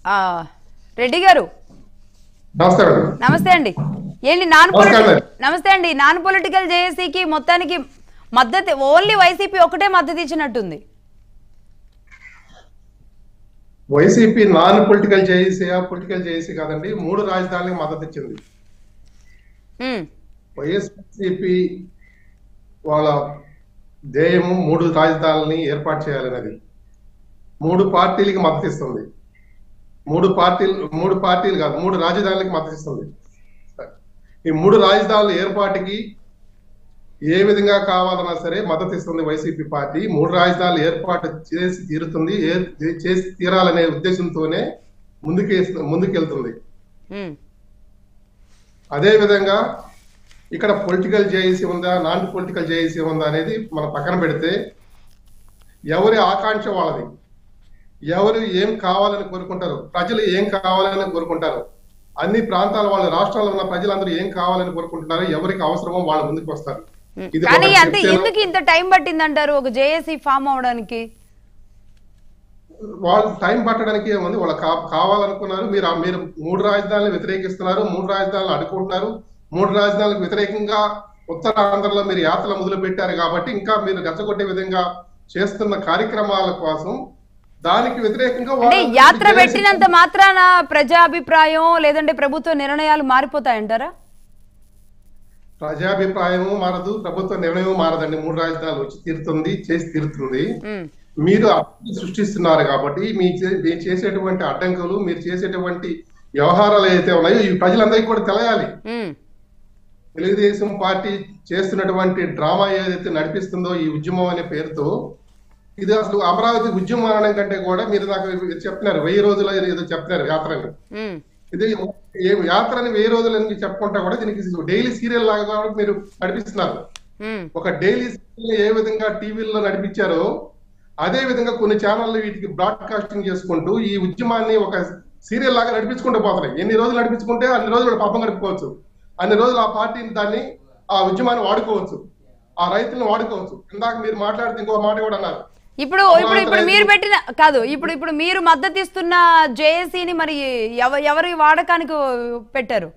ఆ, రెడ్డి గారు నమస్కారం నమస్తే అండి ఏంటి నాన్ నమస్కారం. పొలిటికల్ నమస్తే అండి నాన్ పొలిటికల్ జేఏసీకి మొత్తానికి మద్దతు ఓన్లీ వైసీపీ ఒకటే మద్దతు ఇచ్చినట్టుంది YCP non political JAC political JAC కాదండి మూడు రాజధానులకు మద్దతు ఇచ్చింది ఉమ్, వైఎస్పీసీపీ వాళ్ళ ధ్యేయము మూడు రాజధానులని ఏర్పాటు చేయాలనేది మూడు పార్టీలకి మద్దతు ఇస్తుంది మూడు పార్టీలు మూడు పార్టీలు కాదు మూడు రాజధానులకి మద్దతు ఇస్తుంది ఈ మూడు రాజధానుల ఏర్పాటుకి ఏ విధంగా కావాలన్నా సరే మద్దతు ఇస్తుంది వైసీపీ పార్టీ మూడు రాజధానులు ఏర్పాటు చేసి తీరుతుంది ఏ- చేసి తీరాలనే ఉద్దేశంతోనే ముందుకే ముందుకెళ్తుంది ఉమ్, అదే విధంగా ఇక్కడ పొలిటికల్ జేఏసీ ఉందా నాన్ పొలిటికల్ జేఏసీ ఉందా అనేది మనం పక్కన పెడితే ఎవరి ఆకాంక్ష వాళ్ళది ఎవరు ఏం కావాలని కోరుకుంటారు ప్రజలు ఏం కావాలని కోరుకుంటారు అన్ని ప్రాంతాల వాళ్ళ రాష్ట్రాల్లో ఉన్న ప్రజలందరూ ఏం కావాలని కోరుకుంటున్నారు ఎవరికి అవసరమో వాళ్ళ ముందుకు వస్తారు ఉమ్. ఇది కానీ ఒక అంతే శక్తి- ఎందుకు ఇంత టైం పట్టిందంటారు ఒక జేఏసీ ఫామ్ అవడానికి వాళ్ళు టైం పట్టడానికి ఏముంది వాళ్ళు కా- కావాలనుకున్నారు మీరు ఆ- మీరు మూడు రాజధానులు వ్యతిరేకిస్తున్నారు మూడు రాజధానులు అడ్డుకుంటున్నారు మూడు రాజధానులకు వ్యతిరేకంగా ఉత్తరాంధ్రలో మీరు యాత్రలు మొదలు పెట్టారు కాబట్టి ఇంకా మీరు రెచ్చగొట్టే విధంగా చేస్తున్న కార్యక్రమాల కోసం దానికి వ్యతిరేకంగా అంటే వాళ్ళు యాత్ర చేసి- పెట్టినంత మాత్రాన ప్రజాభిప్రాయం లేదంటే ప్రభుత్వ నిర్ణయాలు మారిపోతాయంటారా ప్రజాభిప్రాయము మారదు ప్రభుత్వ నిర్ణయం మారదండి మూడు రాజధానులు వచ్చి తీరుతుంది చేసి తీరుతుంది ఉమ్, మీరు అడ్డంకులు సృష్టిస్తున్నారు కాబట్టి మీ చే- మీరు చేసేటువంటి అడ్డంకులు మీరు చేసేటువంటి వ్యవహారాలు ఏదైతే ఉన్నాయో ఈ ప్రజలందరికీ కూడా తెలియాలి ఉమ్, తెలుగుదేశం పార్టీ చేస్తున్నటువంటి డ్రామా ఏదైతే నడిపిస్తుందో ఈ ఉద్యమం అనే పేరుతో ఇది అసలు అమరావతి ఉద్యమం అనడం కంటే కూడా మీరు నాకు చెప్తున్నారు వెయ్యి రోజులు ఏదో చెప్తున్నారు యాత్రని ఉమ్, ఇది ఏ యాత్రని వెయ్యి రోజులు అని చెప్పుకుంటా కూడా దీనికి డైలీ సీరియల్ లాగా కూడా మీరు నడిపిస్తున్నారు ఉమ్, ఒక డైలీ సీరియల్ ఏ విధంగా టీవీల్లో నడిపించారో అదే విధంగా కొన్ని ఛానళ్ళు వీటికి బ్రాడ్కాస్టింగ్ చేసుకుంటూ ఈ ఉద్యమాన్ని ఒక సీరియల్ లాగా నడిపించుకుంటూ పోతున్నాయి ఎన్ని రోజులు నడిపించుకుంటే అన్ని రోజులు వాడు పాపం గడుపుకోవచ్చు అన్ని రోజులు ఆ పార్టీని దాన్ని ఆ ఉద్యమాన్ని వాడుకోవచ్చు ఆ రైతులను వాడుకోవచ్చు ఇందాక మీరు మాట్లాడితే ఇంకో మాట కూడా అన్నారు ఇప్పుడు ఇప్పుడు ఇప్పుడు మీరు పెట్టిన కాదు ఇప్పుడు ఇప్పుడు మీరు మద్దతు ఇస్తున్న జేఏసీని మరి ఎవ- ఎవరి వాడకానికి పెట్టారు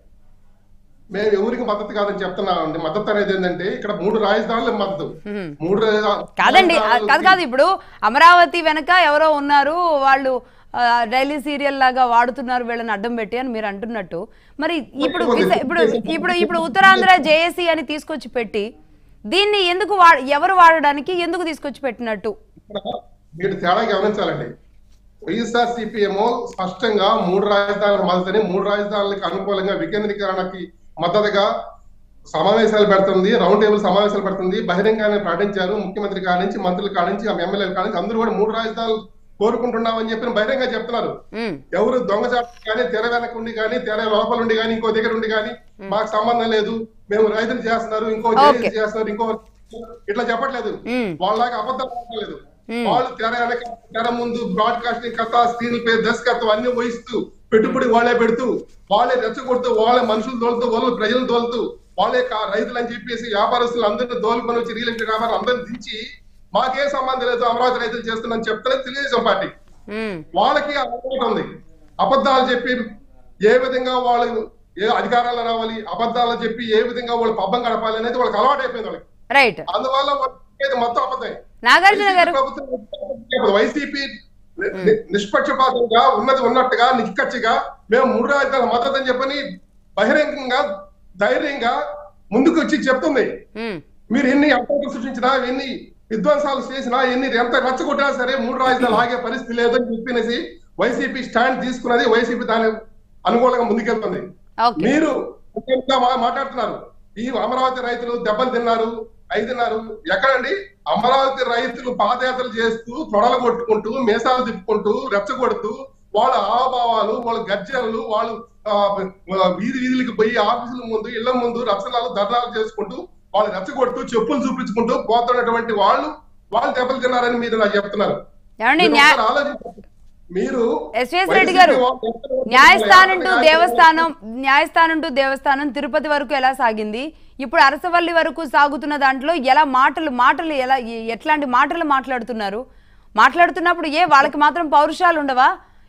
మేము ఎవరికి మద్దతు కాదని చెప్తున్నామండి మద్దతు అనేది ఏంటంటే ఇక్కడ మూడు రాజధానులు మద్దతు ఉమ్. మూడు రా- కాదండి ఆ- రాజధానులు కాదు కాదు ఇప్పుడు అమరావతి వెనక ఎవరో ఉన్నారు వాళ్ళు ఆ, డైలీ సీరియల్ లాగా వాడుతున్నారు వీళ్ళని అడ్డం పెట్టి అని మీరు అంటున్నట్టు మరి ఇప్పుడు విశ- ఇప్పుడు ఇప్పుడు ఇప్పుడు ఉత్తరాంధ్ర జేఏసీ అని తీసుకొచ్చి పెట్టి దీన్ని ఎందుకు వా ఎవరు వాడడానికి ఎందుకు తీసుకొచ్చి పెట్టినట్టు ఇక్కడ మీరు తేడా గమనించాలండి వైఎస్ఆర్ ఏమో స్పష్టంగా మూడు రాజధానులకు మద్దతుని మూడు రాజధానులకు అనుకూలంగా వికేంద్రీకరణకి మద్దతుగా సమావేశాలు పెడుతుంది రౌండ్ టేబుల్ సమావేశాలు పెడుతుంది బహిరంగానే ప్రకటించారు ముఖ్యమంత్రి కాడి నుంచి మంత్రుల కాడి నుంచి ఎమ్మెల్యేల కాడి నుంచి అందరూ కూడా మూడు రాజధానులు కోరుకుంటున్నామని చెప్పి బహిరంగ చెప్తున్నారు ఉమ్, ఎవరు దొంగచాటు కానీ తెర వెనక ఉండి కానీ తెర లోపల ఉండి కానీ ఇంకో దగ్గర ఉండి కానీ మాకు సంబంధం లేదు మేము రైతులు చేస్తున్నారు ఇంకో Okay. జేఏసీ చేస్తున్నారు ఇంకో ఇట్లా చెప్పట్లేదు ఉమ్, వాళ్ళలాగా అబద్ధాలు ఆడలేదు Hmm. వాళ్ళు తెర వెనక తెర ముందు బ్రాడ్కాస్టింగ్ కథ స్క్రీన్ పే దర్శకత్వం అన్ని వహిస్తూ పెట్టుబడి వాళ్ళే పెడుతూ వాళ్ళే రెచ్చగొడుతూ వాళ్ళే మనుషులు తోలుతూ వాళ్ళు ప్రజలు తోలుతూ వాళ్ళే కా- రైతులు అని చెప్పేసి వ్యాపారస్తులు అందరినీ దోలుకొని వచ్చి రియల్ ఎస్టేట్ వ్యాపారం అందరిని దించి మాకేం సంబంధం లేదు అమరావతి రైతులు చేస్తున్నారని చెప్తానే తెలుగుదేశం పార్టీ ఉమ్, వాళ్ళకి ఆ అలవాటు ఉంది అబద్ధాలు చెప్పి ఏ విధంగా వాళ్ళు ఏ అధికారాలు రావాలి అబద్ధాలు చెప్పి ఏ విధంగా వాళ్ళు పబ్బం గడపాలి అనేది వాళ్ళకి అలవాటు అయిపోయింది వాళ్ళకి రైట్ అందువల్ల వాళ్ళు చెప్పేది మొత్తం అబద్ధం నాగార్జున గారు ప్రభుత్వం వైసీపీ ని- నిష్పక్షపాతంగా ఉన్నది ఉన్నట్టుగా నిక్కచ్చిగా మేము మూడు రాజధానుల మద్దతు అని చెప్పని బహిరంగంగా ధైర్యంగా ముందుకు వచ్చి చెప్తుంది ఉమ్, మీరు ఎన్ని అడ్డంకులు సృష్టించినా ఎన్ని విధ్వంసాలు చేసినా ఎన్ని ఎంత రెచ్చగొట్టినా సరే మూడు రాజధానులు ఆగే పరిస్థితి లేదని చెప్పినేసి వైసీపీ స్టాండ్ తీసుకున్నది వైసీపీ దాని అనుకూలంగా ముందుకెళ్తుంది ఓకే మీరు ముఖ్యంగా మా- మాట్లాడుతున్నారు ఈ అమరావతి రైతులు దెబ్బలు తిన్నారు ఐదున్నారు ఎక్కడండి అమరావతి రైతులు పాదయాత్రలు చేస్తూ తొడలు కొట్టుకుంటూ మీసాలు తిప్పుకుంటూ రెచ్చగొడుతూ వాళ్ళ ఆభావాలు వాళ్ళ గర్జనలు వాళ్ళు ఆ, ఆ, వీధి వీధులకు పోయి ఆఫీసుల ముందు ఇళ్ల ముందు రచ్చనాలు ధర్నాలు చేసుకుంటూ వాళ్ళు రెచ్చగొడుతూ చెప్పులు చూపించుకుంటూ పోతున్నటువంటి వాళ్ళు వాళ్ళు దెబ్బలు తిన్నారని మీరు నాకు చెప్తున్నారు ఏమండి మీరు న్యాయ ఒకసారి ఆలోచించండి. మీరు ఎస్విఎస్ రెడ్డి గారు వైసీపీ వాళ్ళు న్యాయస్థానం టు యాత్ర- దేవస్థానం న్యాయస్థానం టు దేవస్థానం తిరుపతి వరకు ఎలా సాగింది ఇప్పుడు అరసవల్లి వరకు సాగుతున్న దాంట్లో ఎలా మాటలు మాటలు ఎలా ఎ- ఎట్లాంటి మాటలు మాట్లాడుతున్నారు మాట్లాడుతున్నప్పుడు ఏ వాళ్ళకి మాత్రం పౌరుషాలు ఉండవా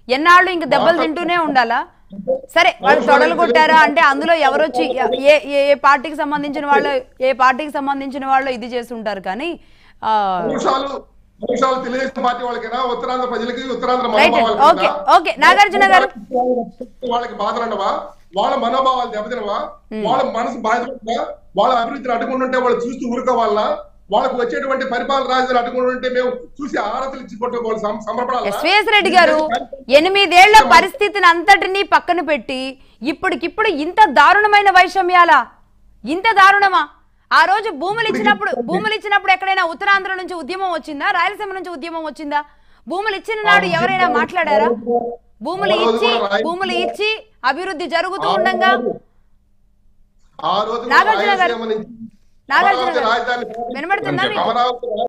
ఎన్నాళ్ళు ఇంక దెబ్బలు తింటూనే ఉండాలా సరే వాళ్ళు తొడలు కొట్టారా అంటే అందులో ఎవరొచ్చి ఏ ఏ ఏ పార్టీకి సంబంధించిన వాళ్ళు ఏ పార్టీకి సంబంధించిన వాళ్ళు ఇది చేస్తుంటారు కానీ ఆ, నిమిషాలు నిమిషాలు తెలుగుదేశం పార్టీ వాళ్ళకైనా ఉత్తరాంధ్ర ప్రజలకి ఉత్తరాంధ్ర రైట్ మనోభావాలకి ఓకే ఓకే నాగార్జున గారు వాళ్ళకి బాధలండవా వాళ్ళ మనోభావాలు దెబ్బతినవా వాళ్ళ మనసు బాధపడవా వాళ్ళ అభివృద్ధిని అడ్డుకుంటుంటే వాళ్ళు చూస్తూ ఊరుకోవాలనా వాళ్ళకు వచ్చేటువంటి పరిపాలన రాజధాని అడ్డుకుంటుంటే మేము చూసి ఆరతలు ఇచ్చుకుంటూ వాళ్ళు సం- సంబరపడాలా? ఎస్విఎస్ రెడ్డి గారు ఎనిమిదేళ్ల పరిస్థితిని అంతటినీ పక్కన పెట్టి ఇప్పటికిప్పుడు ఇంత దారుణమైన వైషమ్యాలా ఇంత దారుణమా ఆ రోజు భూములు ఇచ్చినప్పుడు భూములు ఇచ్చినప్పుడు ఎక్కడైనా ఉత్తరాంధ్ర నుంచి ఉద్యమం వచ్చిందా రాయలసీమ నుంచి ఉద్యమం వచ్చిందా భూములు ఇచ్చిన నాడు ఎవరైనా మాట్లాడారా భూములు ఇచ్చి భూములు ఇచ్చి అభివృద్ధి జరుగుతూ ఉండగా ఆ రోజు నాగార్జున గారు. రాయలసీమ నుంచి నాగార్జున గారు. రాజధాని వినబడుతుందా మీకు? అమరావతి